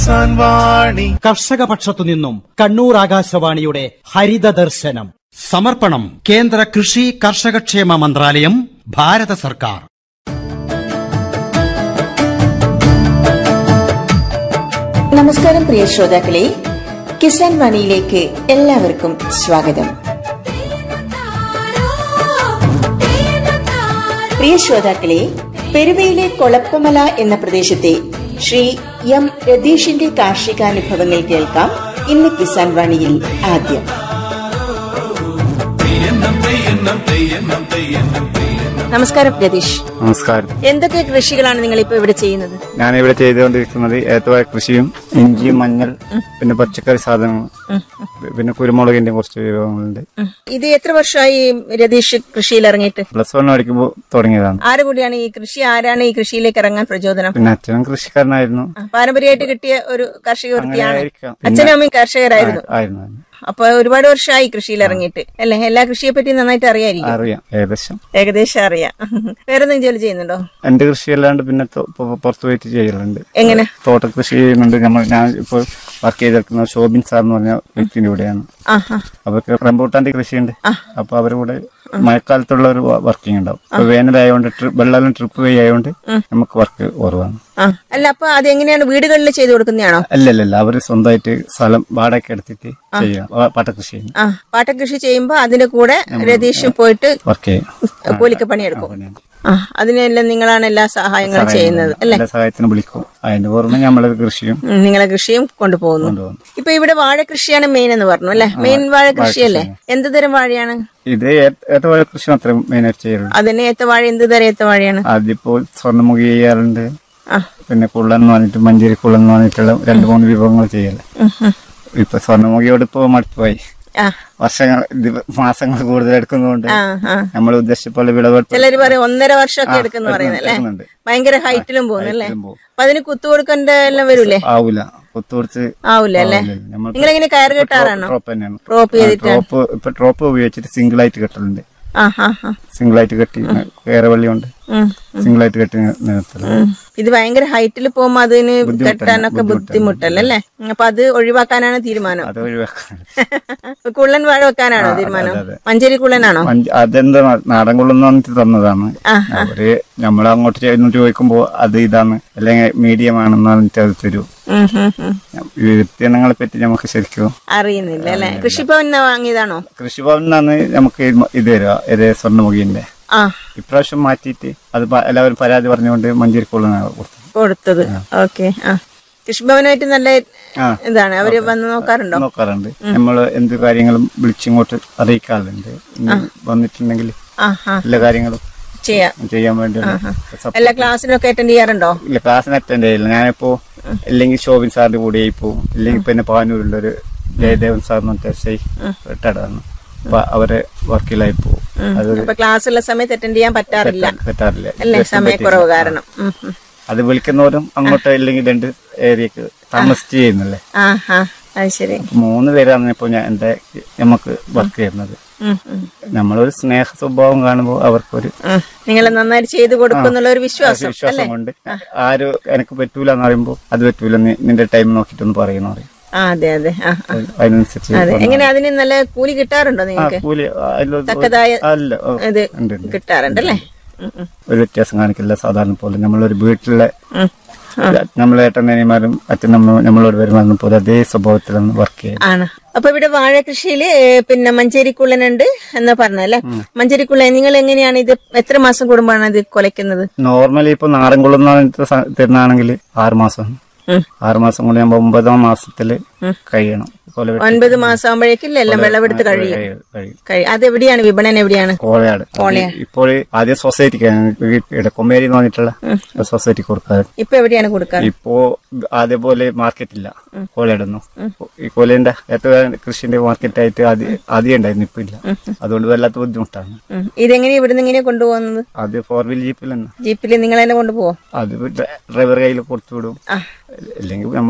കിസാൻ വാണി കർഷക പക്ഷത്തു നിന്നും കണ്ണൂർ ആകാശവാണിയുടെ ഹരിത ദർശനം സമർപ്പണം കേന്ദ്ര കൃഷി കർഷകക്ഷേമ മന്ത്രാലയം ഭാരത സർക്കാർ നമസ്കാരം പ്രിയ ശ്രോതാക്കളെ കിസാൻ വാണിയിലേക്ക് എല്ലാവർക്കും സ്വാഗതം പ്രിയ ശ്രോതാക്കളെ പെരുവയിലെ കൊളപ്പമല എന്ന പ്രദേശത്തെ ശ്രീ എം രതീഷിന്റെ കാർഷികാനുഭവങ്ങൾ കേൾക്കാം ഇന്ന് കിസാൻ വാണിയിൽ ആദ്യം നമസ്കാരം രതീഷ് നമസ്കാരം എന്തൊക്കെ കൃഷികളാണ് നിങ്ങൾ ഇപ്പൊ ഇവിടെ ചെയ്യുന്നത് ഞാനിവിടെ ചെയ്തുകൊണ്ടിരിക്കുന്നത് ഏത്തവാഴ കൃഷിയും ഇഞ്ചി മഞ്ഞൾ പിന്നെ പച്ചക്കറി സാധനങ്ങൾ പിന്നെ കുരുമുളകിന്റെ കുറച്ച് വിഭവങ്ങളുണ്ട് ഇത് എത്ര വർഷമായി രതീഷ് കൃഷിയിൽ ഇറങ്ങിയിട്ട് പ്ലസ് വൺ പഠിക്കുമ്പോൾ തുടങ്ങിയതാണ് ആര് കൂടിയാണ് ഈ കൃഷി ആരാണ് ഈ കൃഷിയിലേക്ക് ഇറങ്ങാൻ പ്രചോദനം പിന്നെ അച്ഛനും കൃഷിക്കാരനായിരുന്നു ആ, പാരമ്പര്യമായിട്ട് കിട്ടിയ ഒരു കർഷക വൃത്തിയാണ് ആയിരിക്കാം. പിന്നെ- അച്ഛനും അമ്മയും കർഷകരായിരുന്നു ആയിരുന്നു ആയിരുന്നു. അപ്പൊ ഒരുപാട് വർഷമായി കൃഷിയിൽ ഇറങ്ങിയിട്ട് അല്ലേ എല്ലാ കൃഷിയെ പറ്റി നന്നായിട്ട് അറിയായിരിക്കും അറിയാം ഏകദേശം ഏകദേശം അറിയാം വേറെ എന്തെങ്കിലും ജോലി ചെയ്യുന്നുണ്ടോ എന്റെ കൃഷി അല്ലാണ്ട് പിന്നെ തൊ- പൊ- പുറത്ത് പോയിട്ട് ചെയ്യലുണ്ട് എങ്ങനെ തോട്ട കൃഷി ചെയ്യുന്നുണ്ട് നമ്മൾ ഞാൻ ഇപ്പോൾ വർക്ക് ചെയ്തെടുക്കുന്ന ഷോബിൻ സാർ എന്ന് പറഞ്ഞ വ്യക്തിന്റെ കൂടെയാണ് ആ ആ അവർക്ക് റംബൂട്ടാന്റെ കൃഷിയുണ്ട് അപ്പൊ അവരുടെ കൂടെ മഴക്കാലത്തുള്ള ഒരു വർക്കിംഗ് ഉണ്ടാവും ഇപ്പൊ വേനലായതുകൊണ്ട് ട്രി- വെള്ളം ട്രിപ്പ് വഴി ആയതുകൊണ്ട് നമുക്ക് വർക്ക് കുറവാണ് ആ അല്ല അപ്പൊ അതെങ്ങനെയാണ് വീടുകളിൽ ചെയ്തു കൊടുക്കുന്നതാണോ അല്ലല്ലല്ല അവര് സ്വന്തമായിട്ട് സ്ഥലം വാടക എടുത്തിട്ട് ചെയ്യാം വ- പട്ടകൃഷി ചെയ്യും ആ പാട്ടകൃഷി ചെയ്യുമ്പോ അതിന്റെ കൂടെ രതീഷും പോയിട്ട് വർക്ക് ചെയ്യും കൂലിക്ക് പണിയെടുക്കും പണിയാണ്. ആ അതിനെല്ലാം നിങ്ങളാണ് എല്ലാ സഹായങ്ങളും ചെയ്യുന്നത് അല്ലേ എല്ലാ സഹായത്തിന് വിളിക്കും അതിന്റെ പുറമെ നമ്മളെ കൃഷിയും ഉം, നിങ്ങളെ കൃഷിയും കൊണ്ടുപോകുന്നു കൊണ്ടുപോകും ഇപ്പൊ ഇവിടെ വാഴ കൃഷിയാണ് മെയിൻ എന്ന് പറഞ്ഞു അല്ലെ മെയിൻ വാഴ കൃഷിയല്ലേ എന്ത് തരം വാഴയാണ് ഇത് ഏ- ഏത്തവാഴ കൃഷി മാത്രമേ മെയിനായിട്ട് ചെയ്യുള്ളൂ അതിന് ഏത്ത വാഴ എന്ത് തരം ഏത്ത വാഴയാണ് അതിപ്പോ സ്വർണ്ണമുഖി ചെയ്യാറുണ്ട് ആ പിന്നെ കുള്ളൻ എന്ന് പറഞ്ഞിട്ട് മഞ്ചേരി കുള്ളൻ എന്ന് പറഞ്ഞിട്ടുള്ള രണ്ട് മൂന്ന് വിഭവങ്ങൾ ചെയ്യല് ഉം, ഉം. ഇപ്പൊ സ്വർണ്ണമുഖിയോട് ഇപ്പോ മടുത്തുപോയി ആ വർഷങ്ങൾ ദിവ- മാസങ്ങൾ കൂടുതൽ എടുക്കുന്നതുകൊണ്ട് ആ ആ നമ്മൾ ഉദ്ദേശിച്ച പോലെ വിളവെടുപ്പ് ചിലര് പറയും ഒന്നര വർഷമൊക്കെ എടുക്കുന്നു പറയുന്നത് അല്ലേ എടുക്കുന്നുണ്ട്. ഭയങ്കര ഹൈറ്റിലും പോകുന്നു അല്ലേ ഹൈറ്റിലും പോകും. അപ്പൊ അതിന് കുത്തു കൊടുക്കേണ്ട എല്ലാം വരൂലേ ആവൂല കൊത്തുകൊടുത്ത് ആവൂല അല്ലേ നമ്മൾ നിങ്ങൾ എങ്ങനെ കയറ് കെട്ടാറാണോ ഡ്രോപ്പ് തന്നെയാണ് ഡ്രോപ്പ് ചെയ്തിട്ട് ഡ്രോപ്പ് ഇപ്പൊ ഡ്രോപ്പ് ഉപയോഗിച്ചിട്ട് സിംഗിൾ ആയിട്ട് കെട്ടലുണ്ട് ആ ആ ആ സിംഗിൾ ആയിട്ട് കെട്ടി കയറവള്ളി കൊണ്ട് ഉം. സിംഗിൾ ആയിട്ട് കെട്ടി നിർത്തല് ഉം. ഇത് ഭയങ്കര ഹൈറ്റിൽ പോകുമ്പോ അതിന് കെട്ടാനൊക്കെ ബുദ്ധിമുട്ടല്ലേ അല്ലേ അപ്പൊ അത് ഒഴിവാക്കാനാണ് തീരുമാനം അത് ഒഴിവാക്കാൻ കുള്ളൻ വാഴ വെക്കാനാണോ തീരുമാനം അതെ. മഞ്ചേരി കുള്ളനാണോ അഞ്ച്- അതെന്താ നാടൻ കൊള്ളുന്ന പറഞ്ഞിട്ട് തന്നതാണ് അവര് നമ്മൾ അങ്ങോട്ട് ചെന്ന് ചോദിക്കുമ്പോ അത് ഇതാണ് അല്ലെങ്കിൽ മീഡിയം ആണെന്ന് പറഞ്ഞിട്ട് അത് തരൂ ഉം, ഉം, ഉം. ഈ വ്യക്തികളെ പറ്റി നമുക്ക് ശരിക്കും അറിയുന്നില്ല അല്ലെ കൃഷിഭവൻ വാങ്ങിയതാണോ കൃഷിഭവനിൽ നിന്നാണ് നമുക്ക് ഇത് ഇത് തരിക ഇത് സ്വർണ്ണമുഖിന്റെ ആ ഇപ്രാവശ്യം മാറ്റിയിട്ട് അത് പ- എല്ലാവരും പരാതി പറഞ്ഞുകൊണ്ട് മഞ്ചേരി കൊള്ളുന്ന കൊടുത്തു കൊടുത്തത് ഓക്കെ ആ കൃഷിഭവനായിട്ട് നല്ല ആ. ഇതാണ് അവര് വന്ന് നോക്കാറുണ്ടോ നോക്കാറുണ്ട് നമ്മൾ എന്ത് കാര്യങ്ങളും വിളിച്ചിങ്ങോട്ട് അറിയിക്കാറുണ്ട് ഇനി വന്നിട്ടുണ്ടെങ്കിൽ ആ ആ എല്ലാ കാര്യങ്ങളും ചെയ്യാം ചെയ്യാൻ വേണ്ടി സപ്പ- എല്ലാ ക്ലാസ്സിനൊക്കെ അറ്റൻഡ് ചെയ്യാറുണ്ടോ ഇല്ല ക്ലാസ്സിന് അറ്റൻഡ് ചെയ്യില്ല ഞാനിപ്പോ അല്ലെങ്കിൽ ശോഭിൻ സാറിന്റെ കൂടെ പോവും ഇല്ലെങ്കിൽ പിന്നെ പാനൂരിലുള്ള ഒരു ജയദേവൻ സാർ എന്ന് പറഞ്ഞ എസ് ഐ റിട്ടയർഡ് ആണ് അപ്പൊ അവരെ വർക്കിലായി പോവും അത് അപ്പൊ ക്ലാസ് ഉള്ള സമയത്ത് അറ്റൻഡ് ചെയ്യാൻ പറ്റാറില്ല പറ്റാറില്ല അല്ലേ ദിവസം സമയക്കുറവ് കാരണം ഉം, ഉം. അത് വിളിക്കുന്നവരും അങ്ങോട്ട് ഇല്ലെങ്കിൽ രണ്ട് ഏരിയക്ക് താമസിച്ച് ചെയ്യുന്നല്ലേ ആ ആ അത് ശരി അപ്പൊ മൂന്ന് പേരാണ് ഇപ്പൊ ഞാൻ എന്റെ നമുക്ക് വർക്ക് ചെയ്യുന്നത് ഉം, ഉം, നമ്മളൊരു സ്നേഹ സ്വഭാവം കാണുമ്പോൾ അവർക്കൊരു ഉം. നിങ്ങൾ നന്നായിട്ട് ചെയ്തു കൊടുക്കുന്നുള്ള ഒരു വിശ്വാസം അല്ലേ വിശ്വാസം കൊണ്ട് ആരും എനിക്ക് പറ്റൂല എന്ന് പറയുമ്പോൾ അത് പറ്റൂല നീ നിന്റെ ടൈം നോക്കിയിട്ടൊന്ന് പറയുന്നു പറയും ആ അതെ അതെ ആ ആ. അതിനനുസരിച്ച് അതെ എങ്ങനെ അതിന് നല്ല കൂലി കിട്ടാറുണ്ടോ ആ, നിങ്ങൾക്ക് കൂലി അതിലൊരു- തക്കതായ അല്ല ഓ, ഇത് ഉണ്ട്, ഉണ്ട്. കിട്ടാറുണ്ട് അല്ലേ ഉം, ഉം, ഒരു വ്യത്യാസം കാണിക്കില്ല സാധാരണ പോലെ നമ്മളൊരു വീട്ടിലെ ഉം. നമ്മളെ ഏട്ടനനിമാരും അച്ഛനമ്മ നമ്മളോട് വരുമാനം പോലെ അതേ സ്വഭാവത്തിലാണ് വർക്ക് ചെയ്യുന്നത് ആണ് അപ്പൊ ഇവിടെ വാഴ കൃഷിയില് ഏ, പിന്നെ മഞ്ചേരിക്കുള്ളനുണ്ട് എന്ന് പറഞ്ഞല്ലേ മഞ്ചേരിക്കുള്ളൻ നിങ്ങൾ എങ്ങനെയാണ് ഇത് എത്ര മാസം കൂടുമ്പോഴാണ് ഇത് കൊലയ്ക്കുന്നത് നോർമലി ഇപ്പൊ നാടൻ കുളം തരുന്നാണെങ്കിൽ ആറ് മാസം ഉം. ആറ് മാസം കൊണ്ട് നമ്മൾ ഒമ്പതാം മാസത്തില് കഴിയണം കൊല വെട്ടി ഒൻപത് മാസം ആകുമ്പോഴേക്കും എല്ലാം വിളവെടുത്ത് കഴിയും കഴിയും, കഴിയും കഴിയും അതെവിടെയാണ് വിപണനം എവിടെയാണ് കോളയാട് ഇപ്പോൾ ആദ്യം സൊസൈറ്റിക്ക് കൊമ്മേരി എന്ന് പറഞ്ഞിട്ടുള്ള സൊസൈറ്റി കൊടുക്കാറ് ഇപ്പൊ എവിടെയാണ് കൊടുക്കാറ് ഇപ്പോ അതേപോലെ മാർക്കറ്റ് ഇല്ല കോലയിടുന്നു ഈ കോലേന്റെ ഏറ്റവും കൃഷിന്റെ മാർക്കറ്റ് ആയിട്ട് ആദ്യം ആദ്യം ഉണ്ടായിരുന്നു ഇപ്പൊ ഇല്ല അതുകൊണ്ട് വല്ലാത്ത ബുദ്ധിമുട്ടാണ് ഉം. ഇതെങ്ങനെ ഇവിടുന്ന് എങ്ങനെയാ കൊണ്ടുപോകുന്നത് അത് ഫോർ വീൽ ജീപ്പിൽ തന്നെ ജീപ്പിൽ നിങ്ങൾ തന്നെ കൊണ്ടുപോകും അത് ഡ്രൈവർ കയ്യിൽ കൊടുത്തു വിടും ആ അല്ലെങ്കിൽ